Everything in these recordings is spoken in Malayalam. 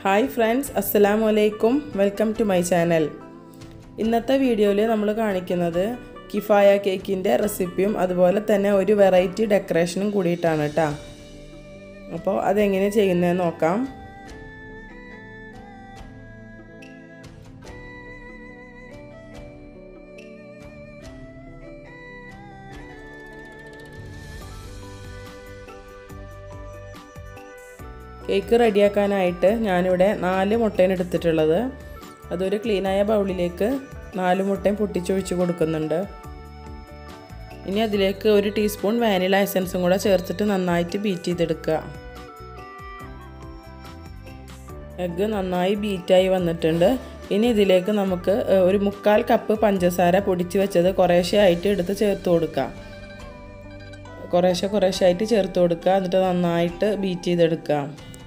ഹായ് ഫ്രണ്ട്സ് അസ്സലാമു അലൈക്കും വെൽക്കം ടു മൈ ചാനൽ ഇന്നത്തെ വീഡിയോയിൽ നമ്മൾ കാണിക്കുന്നത് കിഫായ കേക്കിൻ്റെ റെസിപ്പിയും അതുപോലെ തന്നെ ഒരു വെറൈറ്റി ഡെക്കറേഷനും കൂടിയിട്ടാണ് കേട്ടോ അപ്പോൾ അതെങ്ങനെ ചെയ്യുന്നതെന്ന് നോക്കാം കേക്ക് റെഡിയാക്കാനായിട്ട് ഞാനിവിടെ നാല് മുട്ടയാണ് എടുത്തിട്ടുള്ളത് അതൊരു ക്ലീനായ ബൗളിലേക്ക് നാല് മുട്ടയും പൊട്ടിച്ചൊഴിച്ച് കൊടുക്കുന്നുണ്ട് ഇനി അതിലേക്ക് ഒരു ടീസ്പൂൺ വാനില എസൻസും കൂടെ ചേർത്തിട്ട് നന്നായിട്ട് ബീറ്റ് ചെയ്തെടുക്കുക എഗ്ഗ് നന്നായി ബീറ്റായി വന്നിട്ടുണ്ട് ഇനി ഇതിലേക്ക് നമുക്ക് ഒരു മുക്കാൽ കപ്പ് പഞ്ചസാര പൊടിച്ച് വെച്ചത് കുറേശ്ശെ ആയിട്ട് എടുത്ത് ചേർത്ത് കൊടുക്കാം കുറേശ്ശെ കുറേശ്ശെ ആയിട്ട് ചേർത്ത് കൊടുക്കുക എന്നിട്ട് നന്നായിട്ട് ബീറ്റ് ചെയ്തെടുക്കുക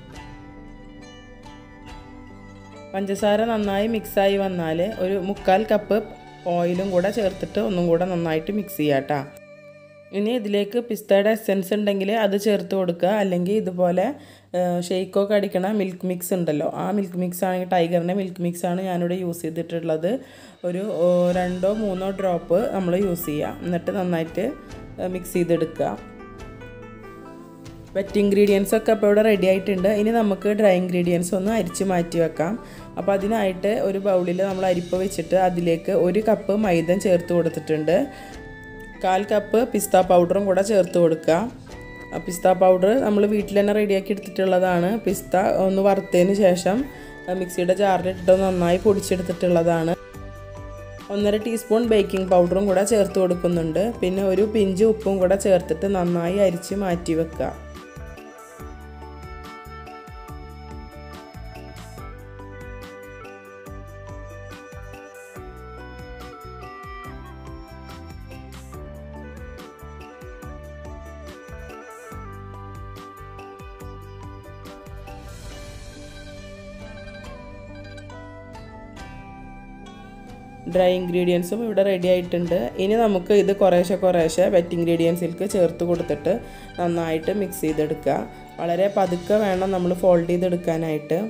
പഞ്ചസാര നന്നായി മിക്സായി വന്നാൽ ഒരു മുക്കാൽ കപ്പ് ഓയിലും കൂടെ ചേർത്തിട്ട് ഒന്നും കൂടെ നന്നായിട്ട് മിക്സ് ചെയ്യാം കേട്ടോ ഇനി ഇതിലേക്ക് പിസ്തയുടെ എസെൻസ് ഉണ്ടെങ്കിൽ അത് ചേർത്ത് കൊടുക്കുക അല്ലെങ്കിൽ ഇതുപോലെ ഷെയ്ക്കൊക്കെ അടിക്കണ മിൽക്ക് മിക്സ് ഉണ്ടല്ലോ ആ മിൽക്ക് മിക്സ് ആണെങ്കിൽ ടൈഗറിൻ്റെ മിൽക്ക് മിക്സ് ആണ് ഞാനിവിടെ യൂസ് ചെയ്തിട്ടുള്ളത് ഒരു രണ്ടോ മൂന്നോ ഡ്രോപ്പ് നമ്മൾ യൂസ് ചെയ്യുക എന്നിട്ട് നന്നായിട്ട് മിക്സ് ചെയ്തെടുക്കുക വെറ്റ് ഇൻഗ്രീഡിയൻസ് ഒക്കെ അപ്പോൾ ഇവിടെ റെഡി ആയിട്ടുണ്ട് ഇനി നമുക്ക് ഡ്രൈ ഇൻഗ്രീഡിയൻസ് ഒന്ന് അരിച്ച് മാറ്റി വെക്കാം അപ്പോൾ അതിനായിട്ട് ഒരു ബൗളിൽ നമ്മൾ അരിപ്പ വെച്ചിട്ട് അതിലേക്ക് ഒരു കപ്പ് മൈദ ചേർത്ത് കൊടുത്തിട്ടുണ്ട് കാൽ കപ്പ് പിസ്ത പൗഡറും കൂടെ ചേർത്ത് കൊടുക്കുക പിസ്ത പൗഡർ നമ്മൾ വീട്ടിൽ തന്നെ റെഡിയാക്കി എടുത്തിട്ടുള്ളതാണ് പിസ്ത ഒന്ന് വറുത്തതിന് ശേഷം മിക്സിയുടെ ജാറിലിട്ടിട്ട് നന്നായി പൊടിച്ചെടുത്തിട്ടുള്ളതാണ് ഒന്നര ടീസ്പൂൺ ബേക്കിംഗ് പൗഡറും കൂടെ ചേർത്ത് കൊടുക്കുന്നുണ്ട് പിന്നെ ഒരു പിഞ്ച് ഉപ്പും കൂടെ ചേർത്തിട്ട് നന്നായി അരിച്ച് മാറ്റി വെക്കുക ഡ്രൈ ഇൻഗ്രീഡിയൻസും ഇവിടെ റെഡി ആയിട്ടുണ്ട് ഇനി നമുക്ക് ഇത് കുറേശ്ശെ കുറേശ്ശെ വെറ്റ് ഇൻഗ്രീഡിയൻസിലേക്ക് ചേർത്ത് കൊടുത്തിട്ട് നന്നായിട്ട് മിക്സ് ചെയ്തെടുക്കുക വളരെ പതുക്കെ വേണം നമ്മൾ ഫോൾഡ് ചെയ്തെടുക്കാനായിട്ട്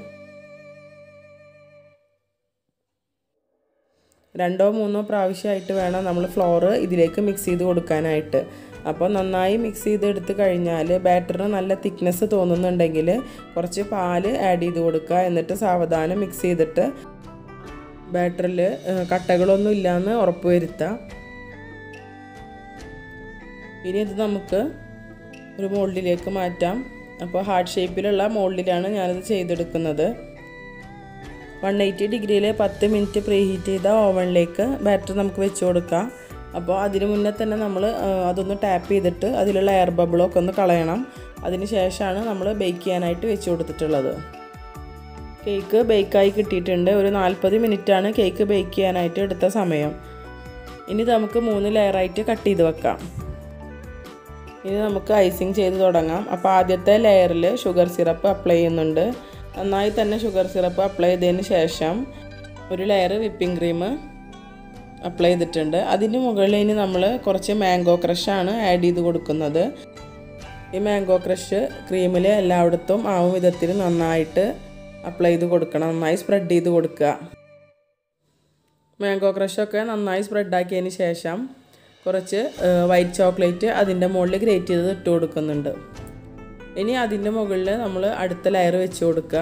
രണ്ടോ മൂന്നോ പ്രാവശ്യമായിട്ട് വേണം നമ്മൾ ഫ്ലോറ് ഇതിലേക്ക് മിക്സ് ചെയ്ത് കൊടുക്കാനായിട്ട് അപ്പോൾ നന്നായി മിക്സ് ചെയ്തെടുത്ത് കഴിഞ്ഞാൽ ബാറ്ററിന് നല്ല തിക്നെസ് തോന്നുന്നുണ്ടെങ്കിൽ കുറച്ച് പാല് ആഡ് ചെയ്ത് കൊടുക്കുക എന്നിട്ട് സാവധാനം മിക്സ് ചെയ്തിട്ട് ബാറ്ററിൽ കട്ടകളൊന്നും ഇല്ലയെന്ന് ഉറപ്പ് വരുത്താം ഇനി ഇത് നമുക്ക് ഒരു മോൾഡിലേക്ക് മാറ്റാം അപ്പോൾ ഹാർട്ട് ഷേപ്പിലുള്ള മോൾഡിലാണ് ഞാനിത് ചെയ്തെടുക്കുന്നത് വൺ എയ്റ്റി ഡിഗ്രിയിൽ പത്ത് മിനിറ്റ് പ്രീ ഹീറ്റ് ചെയ്ത ഓവനിലേക്ക് ബാറ്റർ നമുക്ക് വെച്ച് കൊടുക്കാം അപ്പോൾ അതിന് മുന്നേ തന്നെ നമ്മൾ അതൊന്ന് ടാപ്പ് ചെയ്തിട്ട് അതിലുള്ള എയർ ബബിളൊക്കെ ഒന്ന് കളയണം അതിന് ശേഷമാണ് നമ്മൾ ബേക്ക് ചെയ്യാനായിട്ട് വെച്ച് കൊടുത്തിട്ടുള്ളത് കേക്ക് ബേക്കായി കിട്ടിയിട്ടുണ്ട് ഒരു നാൽപ്പത് മിനിറ്റാണ് കേക്ക് ബേക്ക് ചെയ്യാനായിട്ട് എടുത്ത സമയം ഇനി നമുക്ക് മൂന്ന് ലെയറായിട്ട് കട്ട് ചെയ്ത് വെക്കാം ഇനി നമുക്ക് ഐസിങ് ചെയ്ത് തുടങ്ങാം അപ്പോൾ ആദ്യത്തെ ലെയറിൽ ഷുഗർ സിറപ്പ് അപ്ലൈ ചെയ്യുന്നുണ്ട് നന്നായി തന്നെ ഷുഗർ സിറപ്പ് അപ്ലൈ ചെയ്തതിന് ശേഷം ഒരു ലെയർ വിപ്പിംഗ് ക്രീം അപ്ലൈ ചെയ്തിട്ടുണ്ട് അതിന് മുകളിൽ ഇനി നമ്മൾ കുറച്ച് മാംഗോ ക്രഷാണ് ആഡ് ചെയ്ത് കൊടുക്കുന്നത് ഈ മാംഗോ ക്രഷ് ക്രീമിൽ എല്ലായിടത്തും ആവും വിധത്തിൽ നന്നായിട്ട് അപ്ലൈ ചെയ്ത് കൊടുക്കണം നന്നായി സ്പ്രെഡ് ചെയ്ത് കൊടുക്കുക മാംഗോ ക്രഷൊക്കെ നന്നായി സ്പ്രെഡാക്കിയതിന് ശേഷം കുറച്ച് വൈറ്റ് ചോക്ലേറ്റ് അതിൻ്റെ മുകളിൽ ഗ്രേറ്റ് ചെയ്ത് ഇട്ട് കൊടുക്കുന്നുണ്ട് ഇനി അതിൻ്റെ മുകളിൽ നമ്മൾ അടുത്ത ലെയർ വെച്ച് കൊടുക്കുക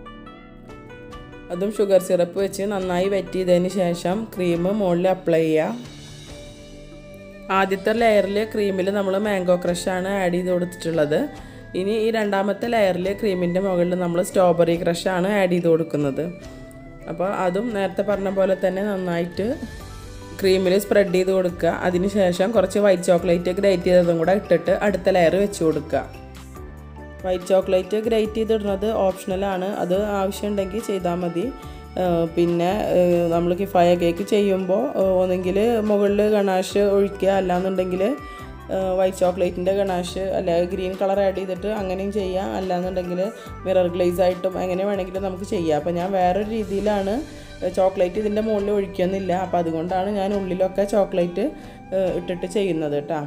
അതും ഷുഗർ സിറപ്പ് വെച്ച് നന്നായി വെറ്റ് ചെയ്തതിന് ശേഷം ക്രീം മുകളിൽ അപ്ലൈ ചെയ്യുക ആദ്യത്തെ ലെയറിൽ ക്രീമിൽ നമ്മൾ മാംഗോ ക്രഷാണ് ആഡ് ചെയ്ത് കൊടുത്തിട്ടുള്ളത് ഇനി ഈ രണ്ടാമത്തെ ലെയറിൽ ക്രീമിൻ്റെ മുകളിൽ നമ്മൾ സ്ട്രോബെറി ക്രഷാണ് ആഡ് ചെയ്ത് കൊടുക്കുന്നത് അപ്പോൾ അതും നേരത്തെ പറഞ്ഞ പോലെ തന്നെ നന്നായിട്ട് ക്രീമിൽ സ്പ്രെഡ് ചെയ്ത് കൊടുക്കുക അതിന് ശേഷം കുറച്ച് വൈറ്റ് ചോക്ലേറ്റ് ഗ്രേറ്റ് ചെയ്തതും കൂടെ ഇട്ടിട്ട് അടുത്ത ലെയർ വെച്ച് കൊടുക്കുക വൈറ്റ് ചോക്ലേറ്റ് ഗ്രേറ്റ് ചെയ്തിടുന്നത് ഓപ്ഷണലാണ് അത് ആവശ്യമുണ്ടെങ്കിൽ ചെയ്താൽ മതി പിന്നെ നമ്മൾ കിഫായ കേക്ക് ചെയ്യുമ്പോൾ ഒന്നെങ്കിൽ മുകളിൽ ഗണാഷ് ഒഴിക്കുക അല്ലാന്നുണ്ടെങ്കിൽ വൈറ്റ് ചോക്ലേറ്റിൻ്റെ ഗണാഷ് അല്ല ഗ്രീൻ കളർ ആഡ് ചെയ്തിട്ട് അങ്ങനെയും ചെയ്യാം അല്ലാന്നുണ്ടെങ്കിൽ മിറർ ഗ്ലേസ് ആയിട്ടും എങ്ങനെ വേണമെങ്കിലും നമുക്ക് ചെയ്യാം അപ്പോൾ ഞാൻ വേറൊരു രീതിയിലാണ് ചോക്ലേറ്റ് ഇതിൻ്റെ മുകളിൽ ഒഴിക്കുന്നില്ല അപ്പോൾ അതുകൊണ്ടാണ് ഞാൻ ഉള്ളിലൊക്കെ ചോക്ലേറ്റ് ഇട്ടിട്ട് ചെയ്യുന്നത് കേട്ടോ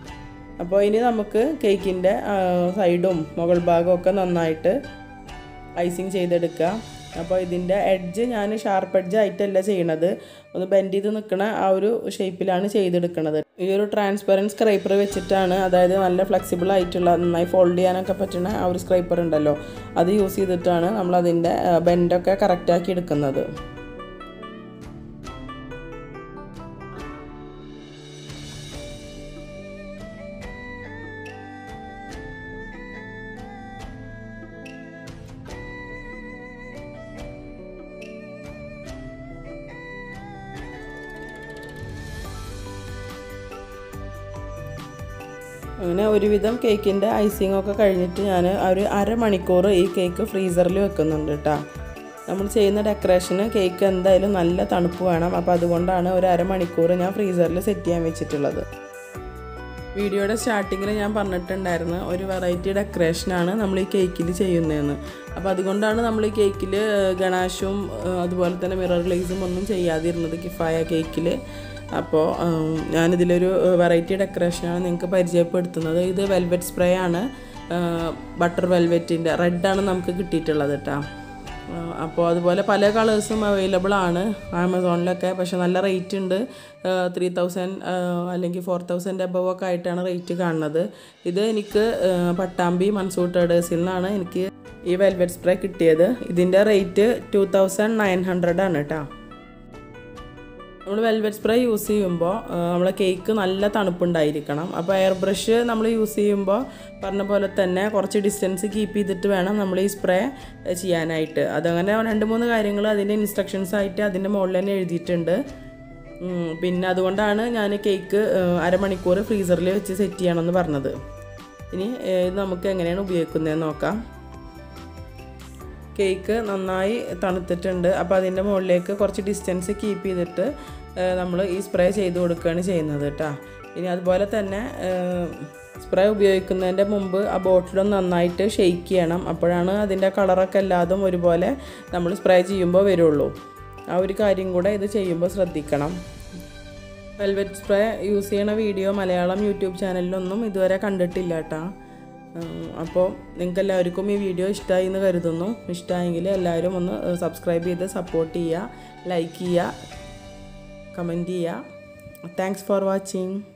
അപ്പോൾ ഇനി നമുക്ക് കേക്കിൻ്റെ സൈഡും മുകൾ ഭാഗമൊക്കെ നന്നായിട്ട് ഐസിങ് ചെയ്തെടുക്കുക അപ്പോൾ ഇതിൻ്റെ എഡ്ജ് ഞാൻ ഷാർപ്പ് എഡ്ജ് ആയിട്ടല്ല ചെയ്യണത് ഒന്ന് ബെൻഡ് ചെയ്ത് നിൽക്കുന്ന ആ ഒരു ഷേപ്പിലാണ് ചെയ്തെടുക്കുന്നത് ഈ ഒരു ട്രാൻസ്പെറൻറ്റ് സ്ക്രൈപ്പർ വെച്ചിട്ടാണ് അതായത് നല്ല ഫ്ലെക്സിബിൾ ആയിട്ടുള്ള നന്നായി ഫോൾഡ് ചെയ്യാനൊക്കെ പറ്റുന്ന ആ ഒരു സ്ക്രൈപ്പർ ഉണ്ടല്ലോ അത് യൂസ് ചെയ്തിട്ടാണ് നമ്മൾ അതിൻ്റെ ബെൻഡൊക്കെ കറക്റ്റാക്കി എടുക്കുന്നത് അങ്ങനെ ഒരുവിധം കേക്കിൻ്റെ ഐസിങ് ഒക്കെ കഴിഞ്ഞിട്ട് ഞാൻ ഒരു അരമണിക്കൂർ ഈ കേക്ക് ഫ്രീസറിൽ വെക്കുന്നുണ്ട് കേട്ടോ നമ്മൾ ചെയ്യുന്ന ഡെക്കറേഷന് കേക്ക് എന്തായാലും നല്ല തണുപ്പ് വേണം അപ്പോൾ അതുകൊണ്ടാണ് ഒരു അരമണിക്കൂർ ഞാൻ ഫ്രീസറിൽ സെറ്റ് ചെയ്യാൻ വെച്ചിട്ടുള്ളത് വീഡിയോയുടെ സ്റ്റാർട്ടിങ്ങിൽ ഞാൻ പറഞ്ഞിട്ടുണ്ടായിരുന്നു ഒരു വെറൈറ്റി ഡെക്കറേഷനാണ് നമ്മൾ ഈ കേക്കിൽ ചെയ്യുന്നതെന്ന് അപ്പോൾ അതുകൊണ്ടാണ് നമ്മൾ ഈ കേക്കിൽ ഗണാഷും അതുപോലെ തന്നെ മിറർ ഗ്ലേസും ഒന്നും ചെയ്യാതിരുന്നത് കിഫായ കേക്കിൽ അപ്പോൾ ഞാനിതിലൊരു വെറൈറ്റി ഡെക്കറേഷനാണ് നിങ്ങൾക്ക് പരിചയപ്പെടുത്തുന്നത് ഇത് വെൽവെറ്റ് സ്പ്രേ ആണ് ബട്ടർ വെൽവെറ്റിൻ്റെ റെഡാണ് നമുക്ക് കിട്ടിയിട്ടുള്ളത് കേട്ടോ അപ്പോൾ അതുപോലെ പല കളേഴ്സും അവൈലബിൾ ആണ് ആമസോണിലൊക്കെ പക്ഷെ നല്ല റേറ്റ് ഉണ്ട് ത്രീ തൗസൻഡ് അല്ലെങ്കിൽ ഫോർ തൗസൻഡ് എബവ് ഒക്കെ ആയിട്ടാണ് റേറ്റ് കാണുന്നത് ഇത് എനിക്ക് പട്ടാമ്പി മൺസൂർ ട്രേഡേഴ്സിൽ നിന്നാണ് എനിക്ക് ഈ വെൽവെറ്റ് സ്പ്രേ കിട്ടിയത് ഇതിൻ്റെ rate two thousand nine hundred ആണ് കേട്ടോ നമ്മൾ വെൽവെറ്റ് സ്പ്രേ യൂസ് ചെയ്യുമ്പോൾ നമ്മളെ കേക്ക് നല്ല തണുപ്പുണ്ടായിരിക്കണം അപ്പോൾ എയർ ബ്രഷ് നമ്മൾ യൂസ് ചെയ്യുമ്പോൾ പറഞ്ഞ പോലെ തന്നെ കുറച്ച് ഡിസ്റ്റൻസ് കീപ്പ് ചെയ്തിട്ട് വേണം നമ്മൾ ഈ സ്പ്രേ ചെയ്യാനായിട്ട് അതങ്ങനെ രണ്ട് മൂന്ന് കാര്യങ്ങൾ അതിൻ്റെ ഇൻസ്ട്രക്ഷൻസ് ആയിട്ട് അതിൻ്റെ മുകളിൽ തന്നെ എഴുതിയിട്ടുണ്ട് പിന്നെ അതുകൊണ്ടാണ് ഞാൻ കേക്ക് അരമണിക്കൂർ ഫ്രീസറിൽ വെച്ച് സെറ്റ് ചെയ്യണമെന്ന് പറഞ്ഞത് ഇനി ഇത് നമുക്ക് എങ്ങനെയാണ് ഉപയോഗിക്കുന്നതെന്ന് നോക്കാം കേക്ക് നന്നായി തണുത്തിട്ടുണ്ട് അപ്പോൾ അതിൻ്റെ മുകളിലേക്ക് കുറച്ച് ഡിസ്റ്റൻസ് കീപ്പ് ചെയ്തിട്ട് നമ്മൾ ഈ സ്പ്രേ ചെയ്ത് കൊടുക്കുകയാണ് ചെയ്യുന്നത് കേട്ടോ ഇനി അതുപോലെ തന്നെ സ്പ്രേ ഉപയോഗിക്കുന്നതിൻ്റെ മുമ്പ് ആ ബോട്ടിലൊന്ന് നന്നായിട്ട് ഷെയ്ക്ക് ചെയ്യണം അപ്പോഴാണ് അതിൻ്റെ കളറൊക്കെ എല്ലാതും ഒരുപോലെ നമ്മൾ സ്പ്രേ ചെയ്യുമ്പോൾ വരുള്ളൂ ആ ഒരു കാര്യം കൂടെ ഇത് ചെയ്യുമ്പോൾ ശ്രദ്ധിക്കണം വെൽവെറ്റ് സ്പ്രേ യൂസ് ചെയ്യണ വീഡിയോ മലയാളം യൂട്യൂബ് ചാനലിലൊന്നും ഇതുവരെ കണ്ടിട്ടില്ല കേട്ടോ അപ്പോൾ നിങ്ങൾക്ക് എല്ലാവർക്കും ഈ വീഡിയോ ഇഷ്ടമായി എന്ന് കരുതുന്നു ഇഷ്ടമായെങ്കിൽ എല്ലാവരും ഒന്ന് സബ്സ്ക്രൈബ് ചെയ്ത് സപ്പോർട്ട് ചെയ്യുക ലൈക്ക് ചെയ്യുക കമൻറ്റ് ചെയ്യുക താങ്ക്സ് ഫോർ വാച്ചിങ്